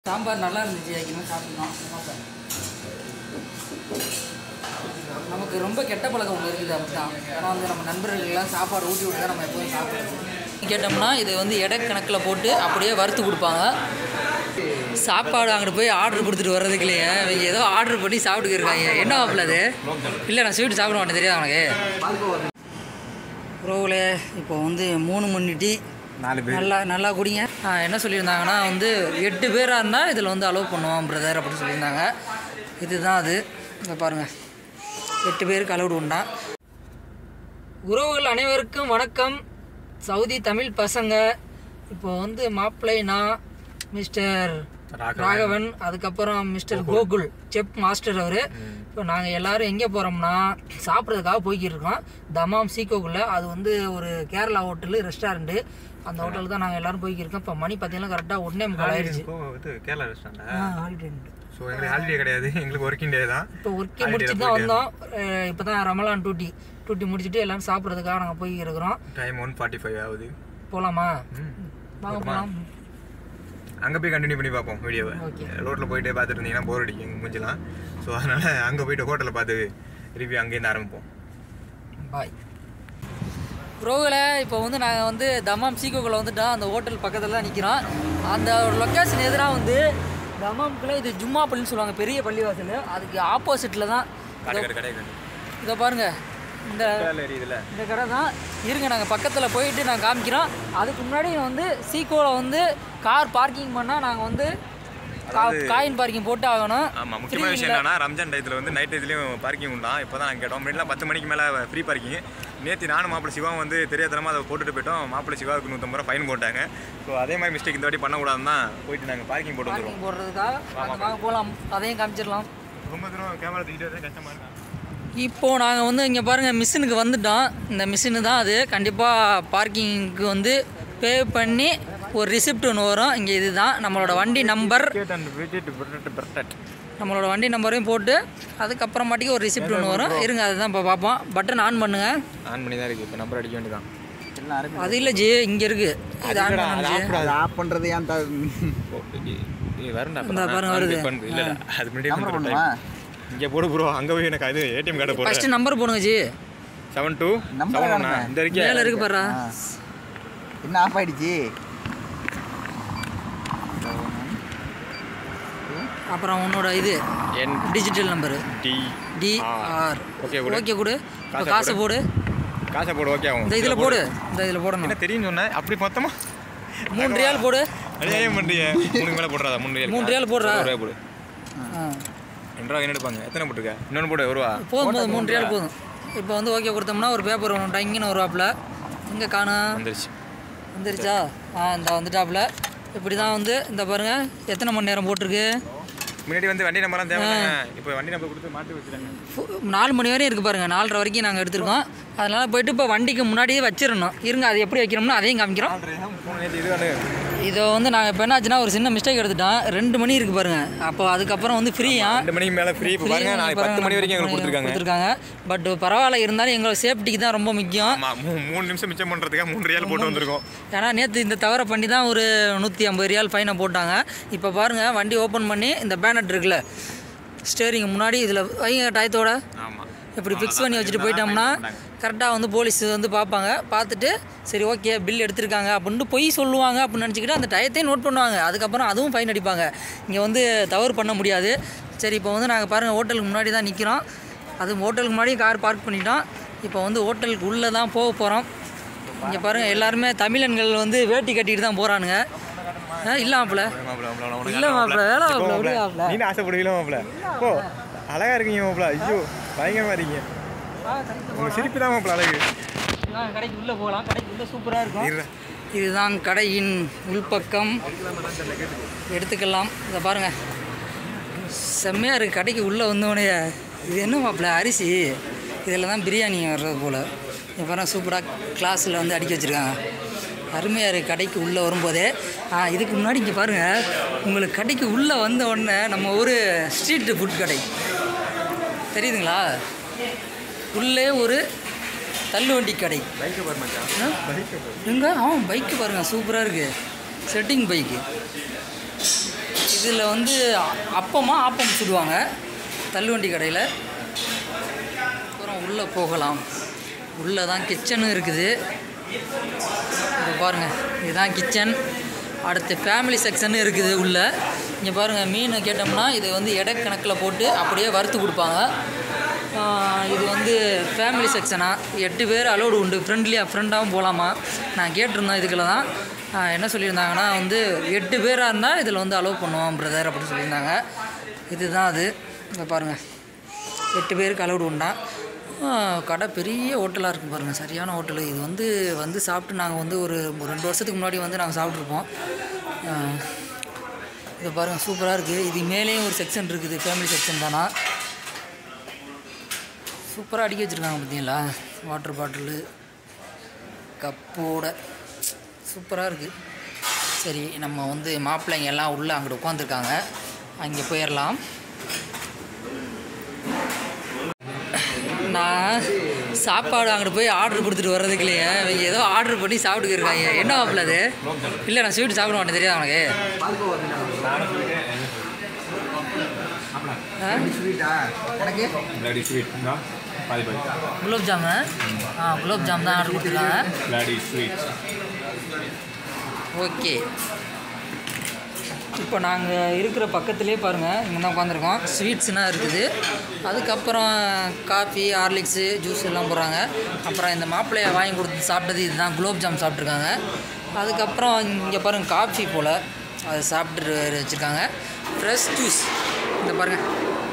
சாம்பார் நல்லா இருந்துச்சு வைக்கணும் சாப்பிட்டோம் நமக்கு ரொம்ப கெட்ட பழக்கம் ஒன்று இருக்குது அப்படிதான் ஏன்னா வந்து நம்ம நண்பர்களுக்கெல்லாம் சாப்பாடு ஊட்டி விட்டு தான் நம்ம எப்போதும் சாப்பிடுவோம் கேட்டோம்னா இது வந்து எடை கணக்கில் போட்டு அப்படியே வறுத்து கொடுப்பாங்க சாப்பாடு அங்கிட்டு போய் ஆர்டர் கொடுத்துட்டு வர்றதுக்குள்ளேயே இவங்க ஏதோ ஆர்டர் பண்ணி சாப்பிட்டுக்கு இருக்காங்க என்ன ஆப்பில் அது இல்லை நான் ஸ்வீட் சாப்பிட மாட்டேன் தெரியாது உனக்கு ரோவில் இப்போ வந்து மூணு மணி டீ நாலு பேர் நல்லா நல்லா குடிங்க ஆ, என்ன சொல்லியிருந்தாங்கன்னா வந்து எட்டு பேராக இருந்தால் இதில் வந்து அலோவ் பண்ணுவோம் பிரதர் அப்படின்னு சொல்லியிருந்தாங்க இதுதான் அது இங்கே பாருங்கள் எட்டு பேருக்கு அலோடு உண்டா உறவுகள் அனைவருக்கும் வணக்கம் சவுதி தமிழ் பசங்க இப்போ வந்து மாப்பிள்ளை நான் மிஸ்டர் ராகவன். ராகவன் அதுக்கப்புறம் மிஸ்டர் கோகுல் செப் மாஸ்டர் அவர் இப்போ நாங்கள் எல்லாரும் எங்கே போகிறோம்னா சாப்பிட்றதுக்காக போய்கிட்டு இருக்கோம் தமாம் சீக்கோக்குள்ளே அது வந்து ஒரு கேரளா ஹோட்டலு ரெஸ்டாரண்ட்டு அந்த ஹோட்டலுக்கு தான் நாங்கள் எல்லாரும் போய்கிட்டு இருக்கோம் இப்போ மணி பார்த்தீங்கன்னா கரெக்டாக ஒன்றே முக்கால் ஆயிடுச்சு இது கேரளா ரெஸ்டாரண்டா ஆ ஹாலிடே ஸோ எங்களுக்கு ஹாலிடே கிடையாது எங்களுக்கு ஒர்க்கிங் டே தான் இப்போ ஒர்க்கே முடிச்சுட்டு தான் வந்தோம் இப்போ தான் ரமலான் டூட்டி டூட்டி முடிச்சுட்டு எல்லாரும் சாப்பிட்றதுக்காக நாங்கள் போய் இருக்கிறோம் டைம் ஒன் ஃபார்ட்டி ஃபைவ் ஆகுது போகலாமா வாங்க போகலாம் அங்கே போய் கண்டினியூ பண்ணி பார்ப்போம் வீடியோவை Okay. ரோட்டில் போயிட்டே பார்த்துட்டு இருந்தீங்கன்னா போர் அடிக்கும் எங்கள் மூஞ்சலாம் ஸோ அதனால் அங்கே போயிட்டு ஹோட்டலில் பார்த்து ரிவ்யூ அங்கேருந்து ஆரம்பிப்போம் பாய் ப்ரோவில் இப்போ வந்து நாங்கள் வந்து தமாம் சீக்கோக்குள்ள வந்துட்டோம் அந்த ஹோட்டல் பக்கத்தில் தான் நிற்கிறோம் அந்த ஒரு லொக்கேஷன் எதிராக வந்து தமாம்குள்ளே இது ஜும்மா பள்ளின்னு சொல்லுவாங்க பெரிய பள்ளிவாசல் அதுக்கு ஆப்போசிட்டில் தான் கடை கடை கடை கடை இதை பாருங்கள் இந்த இதில் இந்த கடை தான் இருங்க நாங்கள் பக்கத்தில் போயிட்டு நாங்கள் காமிக்கிறோம் அதுக்கு முன்னாடி வந்து சீக்கோவில் வந்து கார் பார்க்கிங் பண்ணால் நாங்கள் வந்து காயின் பார்க்கிங் போட்டு ஆகணும் ஆமாம் முக்கியமான விஷயம் என்னன்னா ரம்ஜான் டயத்தில் வந்து நைட் இதுலேயும் பார்க்கிங் உண்டா இப்போ தான் நாங்கள் கேட்டோம் முன்னாடிலாம் பத்து மணிக்கு மேலே ஃப்ரீ பார்க்கிங் நேற்று நானும் மாப்பிள்ளை சிவாவும் வந்து தெரியாதனமாக அதை போட்டுட்டு போயிட்டோம் மாப்பிள்ளை சிவாவுக்கு நூற்றம்பது ரூபா ஃபைன் போட்டாங்க ஸோ அதே மாதிரி மிஸ்டேக் இந்த வாட்டி பண்ணக்கூடாதுன்னு தான் போயிட்டு நாங்கள் பார்க்கிங் போட்டு வந்துடுவோம் பார்க்கிங் போடுறதுக்காக நாங்கள் வாங்க போகலாம் அதையும் காமிச்சிடலாம் ரொம்ப தூரம் கேமரா தூக்கிட்டு வரது கஷ்டமாக இருக்கா இப்போது நாங்கள் வந்து இங்கே பாருங்கள் மிஷினுக்கு வந்துட்டோம் இந்த மிஷினு தான் அது கண்டிப்பாக பார்க்கிங்க்கு வந்து பே பண்ணி ஒரு ரிசிப்ட் ஒன்று வரும் இங்கே இதுதான் நம்மளோட வண்டி நம்பர் நம்மளோட வண்டி நம்பரையும் போட்டு அதுக்கப்புறமாட்டிக்கு ஒரு ரிசிப்ட் ஒன்று வரும் இருங்க அதுதான் இப்போ பார்ப்போம் பட்டன் ஆன் பண்ணுங்கள் ஆன் பண்ணி தான் இருக்குது இப்போ நம்பர் அடிக்க வேண்டியதான் அது இல்லை ஜி இங்கே இருக்குது இது ஆன் பண்ணுங்க அது ஆஃப் பண்றது ஏன் த- வரண்டா இந்தா பாருங்க வருது. இல்லை அது முன்னாடியே நம்பர் வந்துடும் பண்ணுமா இங்கே போடு ப்ரோ அங்கே போய் எனக்கு அது ஏடிஎம் கார்டை போடுறேன் ஃபஸ்ட்டு நம்பர் போடுங்க ji seven two Number seven ஒன்னா வேணுமே. இந்த இருக்கே மேலே இருக்கு பாரு ஆ. என்ன ஆஃப் ஆயிடுச்சு அப்புறம் உன்னோட இது என் டிஜிட்டல் நம்பரு டி டிஆர் ஓகே கொடு. ஓகே கொடு இப்போ காசை காசை போடு காசை போடு ஓகே ஆகும் இந்த இதில் போடு இந்த இதில் போடணும் என்ன தெரியும் சொன்னேன் அப்படி மொத்தமா மூணு ரியால் போடு அநியாயம் பண்ணுறீங்க மூணு மேலே போடுறாதா மூணு ரியால் மூணு ரியால் போடுறா. ஒரு ரூபாய் போடு ஆ ரெண்டு ரூபா என்ன எடுப்பாங்க எத்தனை போட்டுருக்க இன்னொன்று போடு ஒரு ரூபா போதும் போதும் மூணு ரியால் போதும் இப்போ வந்து ஓகே கொடுத்தோம்னா ஒரு பேப்பர் ஒன்று டங்கின்னு வருவாப்புல எங்கே காணும் வந்துருச்சு வந்துருச்சா ஆ இந்த வந்துட்டாப்புல இப்படி தான் வந்து இந்த பாருங்க எத்தனை மணி நேரம் போட்டிருக்கு முன்னாடி வந்து வண்டி நம்பர்லாம் தேவையில்லைங்க இப்போ வண்டி நம்பர் கொடுத்து மாட்டி வச்சுட்டாங்க ஃபு- நாலு மணி வரையும் இருக்குது பாருங்கள் நாலரை வரைக்கும் நாங்கள் எடுத்திருக்கோம் அதனால் போயிட்டு இப்போ வண்டிக்கு முன்னாடியே வச்சிடணும் இருங்க அது எப்படி வைக்கிறோம்னா அதையும் காமிக்கிறோம் மூணு நேற்று இது வேணும் இதை வந்து நாங்கள் இப்போ என்னாச்சுன்னா ஒரு சின்ன மிஸ்டேக் எடுத்துட்டோம் ரெண்டு மணி இருக்குது பாருங்கள் அப்போ அதுக்கப்புறம் வந்து ஃப்ரீயா ரெண்டு மணிக்கு மேலே ஃப்ரீ இப்போ பாருங்க நாளைக்கு பத்து மணி வரைக்கும் எங்களுக்கு கொடுத்துருக்காங்க கொடுத்துருக்காங்க பட் பரவாயில்ல இருந்தாலும் எங்களோட சேஃப்டிக்கு தான் ரொம்ப முக்கியம் ஆமாம் மூ மூணு நிமிஷம் மிச்சம் பண்ணுறதுக்காக மூணு ரியால் போட்டு வந்திருக்கோம் ஏன்னா நேற்று இந்த தவறை பண்ணி தான் ஒரு நூற்றி ஐம்பது ரியால் ஃபைனை போட்டாங்க இப்போ பாருங்கள் வண்டி ஓப்பன் பண்ணி இந்த பேனட் இருக்குல்ல ஸ்டேரிங் முன்னாடி இதில் வைங்க டயத்தோட ஆமாம் இப்படி ஃபிக்ஸ் பண்ணி வச்சுட்டு போயிட்டோம்னா கரெக்டாக வந்து போலீஸ் வந்து பார்ப்பாங்க பார்த்துட்டு சரி ஓகே பில் எடுத்திருக்காங்க அப்படின்ட்டு பொய் சொல்லுவாங்க அப்படின்னு நினச்சிக்கிட்டு அந்த டயத்தையும் நோட் பண்ணுவாங்க அதுக்கப்புறம் அதுவும் ஃபைன் அடிப்பாங்க இங்கே வந்து தவறு பண்ண முடியாது சரி இப்போ வந்து நாங்கள் பாருங்கள் ஹோட்டலுக்கு முன்னாடி தான் நிற்கிறோம் அது ஹோட்டலுக்கு முன்னாடி கார் பார்க் பண்ணிட்டோம் இப்போ வந்து ஹோட்டலுக்கு உள்ளே தான் போக போகிறோம் இங்கே பாருங்கள் எல்லாருமே தமிழன்கள் வந்து வேட்டி கட்டிட்டு தான் போகிறானுங்க இல்லை மாப்பிள்ள இல்லை மாப்பிள்ள வேலை மாப்பிள்ள விடு மாப்பிள்ள நீ ஆசைப்படுவீங்களா மாப்பிள ஓ அழகா இருக்கீங்க மாப்பிள ஐயோ பயங்கரமா இருக்கீங்க உங்க சிரிப்பு தான் மாப்பிள அழகு நான் கடைக்கு உள்ளே போகலாம் கடைக்கு உள்ளே சூப்பராக இருக்கும் இருடா. இதுதான் கடையின் உள்பக்கம் எடுத்துக்கலாம் இதை பாருங்கள் செம்மையாக இருக்குது கடைக்கு உள்ளே வந்தோடனே இது என்ன மாப்பிள்ள அரிசி இதில் தான் பிரியாணி வர்றது போல் இப்போ பாருங்க சூப்பராக கிளாஸில் வந்து அடுக்கி வச்சுருக்காங்க அருமையாக இருக்குது கடைக்கு உள்ளே வரும்போதே ஆ இதுக்கு முன்னாடி இங்கே பாருங்கள் உங்களுக்கு கடைக்கு உள்ளே வந்த உடனே நம்ம ஒரு ஸ்ட்ரீட் ஃபுட் கடை தெரியுதுங்களா உள்ளே ஒரு தள்ளுவண்டி கடை பைக்கை பாரு மச்சான் ஆ? பைக்கை பாரு எங்க ஆ பைக்கு பாருங்க சூப்பராக இருக்கு செட்டிங் பைக்கு இதில் வந்து அப்பமா ஆப்பம் சுடுவாங்க தள்ளுவண்டி கடையில் அப்புறம் உள்ளே போகலாம் உள்ளே தான் கிச்சனும் இருக்குது இது பாருங்கள் இதுதான் கிச்சன் அடுத்து ஃபேமிலி செக்ஷன் இருக்குது உள்ளே இங்கே பாருங்கள் மீன் கேட்டோம்னா இது வந்து எடை கணக்கில் போட்டு அப்படியே வறுத்து கொடுப்பாங்க ஆஹ் இது வந்து ஃபேமிலி செக்ஷனாக எட்டு பேர் அலோடு உண்டு ஃப்ரெண்ட்லியாக ஃப்ரெண்டாகவும் போகலாமா நான் கேட்டிருந்தேன் இதுக்குள்ள தான் ஆஹ் என்ன சொல்லியிருந்தாங்கன்னா வந்து எட்டு பேராக இருந்தால் இதில் வந்து அலோவ் பண்ணுவோம் பிரதர் அப்படின்னு சொல்லியிருந்தாங்க இதுதான் அது இங்கே பாருங்கள் எட்டு பேருக்கு அலோடு உண்டா ஆஹ் கடை பெரிய ஹோட்டலாக இருக்கும் பாருங்கள் சரியான ஹோட்டலு இது வந்து வந்து சாப்பிட்டு நாங்கள் வந்து ஒரு ஒரு ரெண்டு வருஷத்துக்கு முன்னாடி வந்து நாங்கள் சாப்பிட்ருப்போம் ஆஹ் இது பாருங்கள் சூப்பராக இருக்குது இது மேலேயும் ஒரு செக்ஷன் இருக்குது ஃபேமிலி செக்ஷன் தானா சூப்பராக அடிக்க வச்சுருக்காங்க பார்த்தீங்களா வாட்டர் பாட்டிலு கப்போட சூப்பராக இருக்குது சரி நம்ம வந்து மாப்பிள்ளைங்க எல்லாம் உள்ளே அங்கிட்டு உட்காந்துருக்காங்க அங்கே போயிடலாம் நான் சாப்பாடு அங்கிட்டு போய் ஆர்டர் கொடுத்துட்டு வர்றதுக்குள்ளேயே இவங்க ஏதோ ஆர்டர் பண்ணி சாப்பிட்டுக்கு இருக்காங்க என்ன மாப்பிள்ள அது இல்லை நான் ஸ்வீட் சாப்பிட மாட்டேன் தெரியாது உனக்கு ஆ? ஸ்வீட்டா எனக்கு பிளாடி ஸ்வீட் பாதி பாதி குலோப் ஜாமு ஆ குலோப் ஜாம் தான் ஆர்டர் கொடுத்துருக்காங்க பிளாடி ஸ்வீட் ஓகே இப்போ நாங்கள் இருக்கிற பக்கத்துலேயே பாருங்கள் இங்கே தான் உட்காந்துருக்கோம் ஸ்வீட்ஸ்லாம் இருக்குது அதுக்கப்புறம் காஃபி ஹார்லிக்ஸு ஜூஸ் எல்லாம் போடுறாங்க அப்புறம் இந்த மாப்பிள்ளையை வாங்கி கொடுத்து சாப்பிட்டது இதுதான் குலோப் ஜாம் சாப்பிட்ருக்காங்க அதுக்கப்புறம் இங்கே பாருங்கள் காஃபி போல் அதை சாப்பிட்டு வச்சுருக்காங்க ஃப்ரெஷ் ஜூஸ் இந்த பாருங்கள்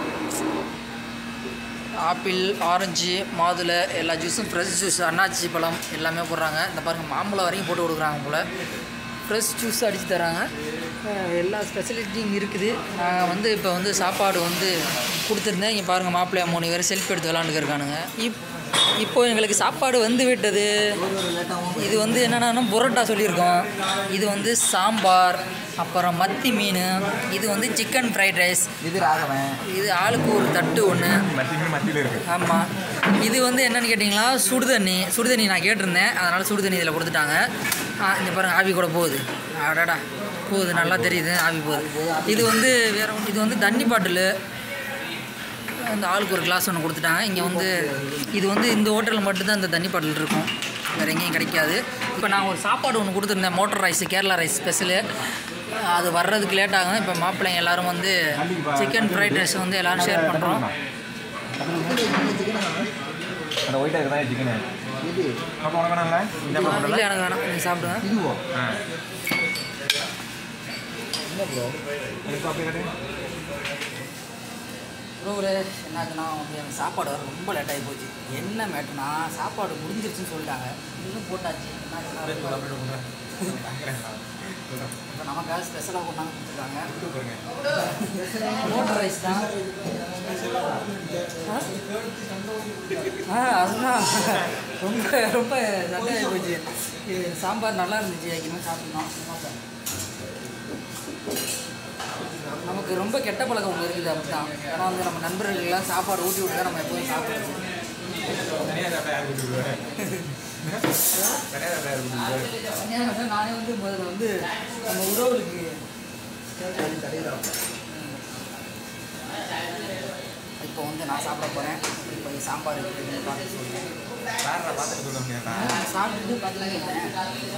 ஆப்பிள் ஆரஞ்சு மாதுளை எல்லா ஜூஸும் ஃப்ரெஷ் ஜூஸ் அன்னாச்சி பழம் எல்லாமே போடுறாங்க இந்த பாருங்கள் மாம்பழம் வரைக்கும் போட்டு கொடுக்குறாங்க போல் ஃப்ரெஷ் ஜூஸ் அடித்து தராங்க அஹ் எல்லா ஸ்பெசிலிட்டியும் இருக்குது நான் வந்து இப்போ வந்து சாப்பாடு வந்து கொடுத்துருந்தேன் இங்கே பாருங்கள் மாப்பிள்ளையா மூணு பேர் செல்ஃப் எடுத்து விளாண்டுருக்கானுங்க இப் இப்போ எங்களுக்கு சாப்பாடு வந்து விட்டது இது வந்து என்னென்னா புரோட்டா சொல்லியிருக்கோம் இது வந்து சாம்பார் அப்புறம் மத்தி மீன் இது வந்து சிக்கன் ஃப்ரைட் ரைஸ் இது ராகவன் இது ஆளுக்கு ஒரு தட்டு ஒன்று மத்தியுமே மத்தியில் இருக்கு ஆமாம் இது வந்து என்னன்னு கேட்டிங்களா சுடுதண்ணி சுடுதண்ணி நான் கேட்டிருந்தேன் அதனால் சுடுதண்ணி இதில் கொடுத்துட்டாங்க ஆ, இங்கே பாருங்கள் ஆவி கூட போகுது அடடா போகுது நல்லா தெரியுது ஆவி போகுது இது வந்து வேற ஒன்று இது வந்து தண்ணி பாட்டிலு அந்த ஆளுக்கு ஒரு கிளாஸ் ஒன்று கொடுத்துட்டாங்க இங்கே வந்து இது வந்து இந்த ஹோட்டலில் மட்டும்தான் இந்த தண்ணி பாட்டில் இருக்கும் வேறு எங்கேயும் கிடைக்காது இப்போ நான் ஒரு சாப்பாடு ஒன்று கொடுத்துருந்தேன் matta rice Kerala rice special அது வர்றதுக்கு லேட் ஆகும் இப்போ மாப்பிள்ளைங்க எல்லாரும் வந்து சிக்கன் ஃப்ரைட் ரைஸ் வந்து எல்லோரும் ஷேர் பண்ணுறோம் அந்த ஒயிட்டாக இருக்குதான் சிக்கனு இது அப்போ உனக்கு வேணாம்ல இந்த இல்லை எனக்கு வேணாம் நீங்கள் சாப்பிடுங்க இதுவோ ஆ என்ன ப்ரோ எனக்கு அப்படி கேட்டு ப்ரோவில் என்னாச்சுன்னா வந்து எனக்கு சாப்பாடு வர ரொம்ப லேட் ஆகி போச்சு என்ன மேட்டுனா சாப்பாடு முடிஞ்சிருச்சுன்னு சொல்லிட்டாங்க இன்னும் போட்டாச்சு என்னாச்சுன்னா இப்போ நமக்காக ஸ்பெஷலாக கொண்டாந்து கொடுத்துருக்காங்க மோட்டர் ரைஸ் தான் ஆ? ஆ அதுதான் ரொம்ப ரொம்ப சண்டையாகி போச்சு இது சாம்பார் நல்லா இருந்துச்சு வைக்கணும் சாப்பிட்டோம் நமக்கு ரொம்ப கெட்ட பழக்கம் ஒன்று இருக்குது அப்படிதான் ஏன்னா வந்து நம்ம நண்பர்கள் எல்லாம் சாப்பாடு ஊட்டி விட்டு தான் நம்ம எப்போதும் சாப்பிடுவோம் தனியாக சாப்பிட்டா யார் கொடுத்துருவாரு தனியாக சாப்பிட்டா யார் கொடுத்துருவாரு தனியாக வந்து நானே வந்து முதல்ல வந்து நம்ம உறவுகளுக்கு இப்போ வந்து நான் சாப்பிட போகிறேன் இப்போ சாம்பார் இருக்குது பார்த்து சொல்லுவேன் சார் நான் பார்த்துட்டு சொல்ல முடியாதா சாப்பிட்டுட்டு பார்த்துலாம்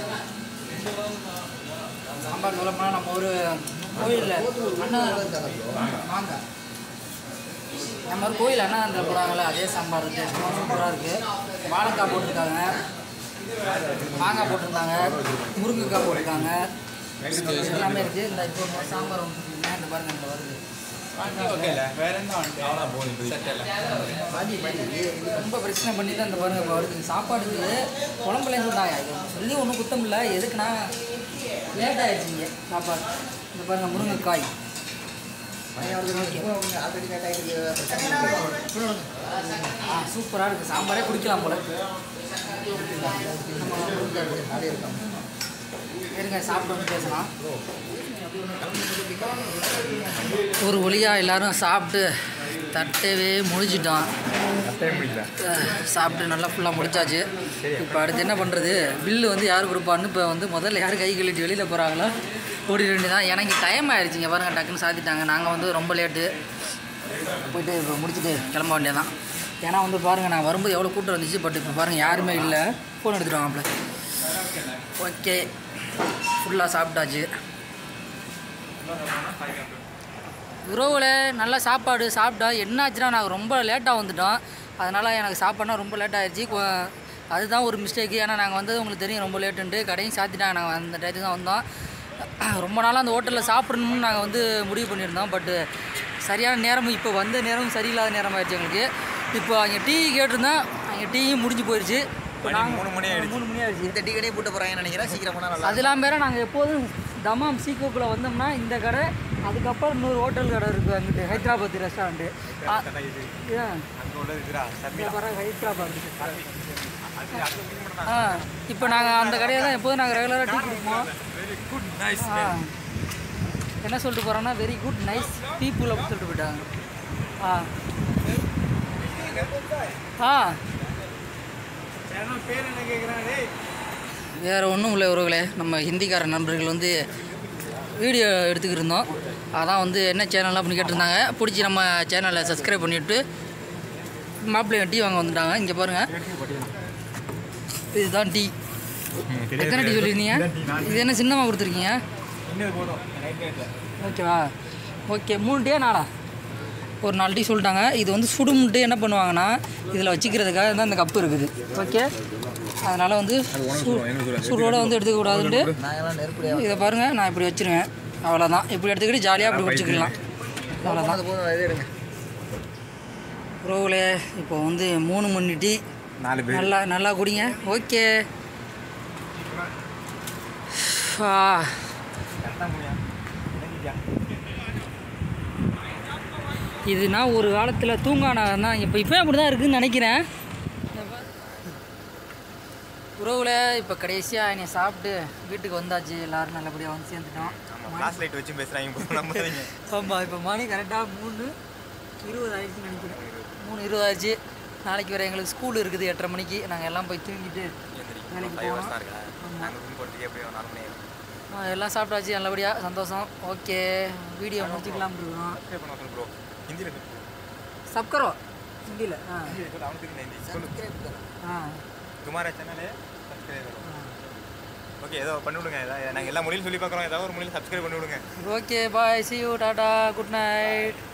சாம்பார் சொல்ல போனால் நம்ம ஒரு கோயிலில் அன்னதானம் வாங்க நம்ம ஒரு கோயில் அன்னதானத்தில் போடுறாங்களே அதே சாம்பார் இருக்குது சூப்பராக இருக்குது வாழைக்காய் போட்டிருக்காங்க மாங்காய் போட்டிருந்தாங்க முருங்கைக்காய் போட்டிருக்காங்க எல்லாமே இருக்குது இந்த இப்போ ஒரு சாம்பார் ஒன்று கொடுத்தீங்கன்னா இந்த பாருங்க இந்த வருது ஓகே இல்லை வேற என்ன வந்துட்டு அவ்வளோ போதும் இப்போ பாதி பாதி ரொம்ப பிரச்சனை பண்ணி தான் இந்த பாருங்க இப்போ வருது சாப்பாடுக்கு குழம்புலேன்னு சொன்னாங்க இது சொல்லி ஒன்றும் குத்தம் இல்லை எதுக்குன்னா லேட் ஆயிடுச்சுங்க சாப்பாடு இந்த பாருங்க முருங்கைக்காய் ஆல்ரெடி லேட் ஆகிட்டு பிரச்சனை ஆ சூப்பராக இருக்குது சாம்பாரே குடிக்கலாம் போல நாளே இருக்கான் இருங்க சாப்பிட்டு வந்து பேசலாம் ஒரு வழியாக எல்லாரும் சாப்பிட்டு தட்டவே முடிச்சிட்டோம் டைம் முடியல சாப்பிட்டு நல்லா ஃபுல்லாக முடிச்சாச்சு இப்போ அடுத்து என்ன பண்ணுறது பில்லு வந்து யார் கொடுப்பான்னு இப்போ வந்து முதல்ல யார் கை கழுவிட்டு வெளியில் போகிறாங்களோ ஓடிட வேண்டியதான் எனக்கு டைம் ஆயிடுச்சுங்க பாருங்க டக்குன்னு சாத்திட்டாங்க நாங்கள் வந்து ரொம்ப லேட்டு போயிட்டு இப்போ முடிச்சுட்டு கிளம்ப வேண்டியதான் ஏன்னா வந்து பாருங்கள் நான் வரும்போது எவ்வளோ கூட்டம் வந்துச்சு பட் இப்போ பாருங்கள் யாருமே இல்லை ஃபோன் எடுத்துகிட்டு வாங்கப்பல ஓகே ஃபுல்லாக சாப்பிட்டாச்சு உறவுல நல்ல சாப்பாடு சாப்பிட்டா என்னாச்சுன்னா நாங்கள் ரொம்ப லேட்டாக வந்துட்டோம் அதனால் எனக்கு சாப்பாடுனா ரொம்ப லேட் ஆயிடுச்சு கொ- அதுதான் ஒரு மிஸ்டேக்கு ஏன்னா நாங்கள் வந்தது உங்களுக்கு தெரியும் ரொம்ப லேட்டுன்ட்டு கடையும் சாத்திட்டாங்க நாங்கள் அந்த டயத்துக்கு தான் வந்தோம் ரொம்ப நாளாக அந்த ஹோட்டலில் சாப்பிடணும்னு நாங்கள் வந்து முடிவு பண்ணியிருந்தோம் பட்டு சரியான நேரமும் இப்போ வந்த நேரமும் சரியில்லாத நேரம் ஆயிடுச்சு எங்களுக்கு இப்போ அங்கே டீ கேட்டிருந்தோம் அங்கே டீயும் முடிஞ்சு போயிடுச்சு இப்போ மணி நாங்கள் மூணு மணி ஆயிடுச்சு. மூணு மணி ஆயிடுச்சு இந்த டீ கடையே பூட்ட போகிறாங்கன்னு நினைக்கிறேன் சீக்கிரம் போனால் நல்லா அதெல்லாம் பேர நாங்கள் எப்போதும் தமாம் சீக்கோக்குள்ளே வந்தோம்னா இந்த கடை அதுக்கப்புறம் இன்னொரு ஹோட்டல் கடை இருக்குது அங்கிட்டு ஹைதராபாத் ரெஸ்டாரண்ட்டு அங்கே உள்ளது இதுடா சர்மி ஹைதராபாத் ஆ இப்போ நாங்கள் அந்த கடையை தான் எப்போதும் நாங்கள் ரெகுலராக டீ குடிப்போம் வெரி குட் நைஸ் ஆ என்ன சொல்லிட்டு போகிறோன்னா வெரி குட் நைஸ் பீப்புள் அப்படின்னு சொல்லிட்டு போயிட்டாங்க ஆ ஆ பேர் என்ன கேட்குறாங்க வேறு ஒன்றும் இல்லை உறவுகளே நம்ம ஹிந்திக்கார நண்பர்கள் வந்து வீடியோ எடுத்துக்கிட்டு இருந்தோம் அதான் வந்து என்ன சேனல் அப்படின்னு கேட்டிருந்தாங்க பிடிச்சி நம்ம சேனலை சப்ஸ்கிரைப் பண்ணிவிட்டு மாப்பிள்ளை டீ வாங்க வந்துட்டாங்க இங்கே பாருங்கள் இதுதான் டீ எத்தனை டீ சொல்லியிருந்தீங்க இது என்ன சின்னமாக கொடுத்துருக்கீங்க இன்னது போதும் நைட் நைட்டில் ஓகேவா ஓகே மூணு டீயா நாளா ஒரு நாலு டீ சொல்லிட்டாங்க இது வந்து சுடுமுட்டு என்ன பண்ணுவாங்கன்னா இதில் வச்சுக்கிறதுக்காக தான் இந்த கப்பு இருக்குது ஓகே அதனால் வந்து சு- சுடோட வந்து எடுத்துக்க கூடாதுன்ட்டு நாங்களாம் நெருப்படியாக இதை பாருங்கள் நான் இப்படி வச்சிருவேன் அவ்வளோதான் இப்படி எடுத்துக்கிட்டு ஜாலியாக அப்படி குடிச்சிக்கலாம் அவ்வளோதான் அது போதும் அதே எடுங்க ரோவில் இப்போ வந்து மூணு மணி டீ நாலு பேர் நல்லா நல்லா குடிங்க ஓகே ஆ இதுனா ஒரு காலத்தில் தூங்கான தான் இப்போ இப்போ அப்படி தான் இருக்குதுன்னு நினைக்கிறேன் உறவில் இப்போ கடைசியாக என்னை சாப்பிட்டு வீட்டுக்கு வந்தாச்சு எல்லோரும் நல்லபடியாக வந்து சேர்ந்துட்டோம் ஆமாம் ஃப்ளாஷ் லைட் வச்சு பேசுகிறாங்க இப்போ நம்பாதீங்க ஆமாம் இப்போ மணி கரெக்டாக மூணு இருபது ஆயிடுச்சுன்னு நினைக்கிறேன் மூணு இருபது ஆயிடுச்சு நாளைக்கு வேறு எங்களுக்கு ஸ்கூல் இருக்குது எட்டரை மணிக்கு நாங்கள் எல்லாம் போய் தூங்கிட்டு வேலைக்கு ஃபைவ் ஹவர்ஸ் போகணும் தான் இருக்கா நாங்கள் ரூம் போகிறதுக்கு எப்படியும் நாலு மணி ஆயிடும் ஆ, எல்லாம் சாப்பிட்டாச்சு நல்லபடியாக சந்தோஷம் ஓகே வீடியோ முடிச்சுக்கலாம் இருக்கோம் சப்ஸ்கிரைப் பண்ண சொல்லு ப்ரோ ஹிந்தியில் சப்கரோ ஹிந்தியில் ஆ அவனுக்கு ஹிந்தி ஆ குமார சேனலே சப்ஸ்கிரைப் ஓகே ஏதோ பண்ணி விடுங்க ஏதாவது நாங்கள் எல்லா மொழியும் சொல்லி பார்க்குறோம் ஏதாவது ஒரு மொழியில் சப்ஸ்கிரைப் பண்ணி விடுங்க okay bye see you tata good night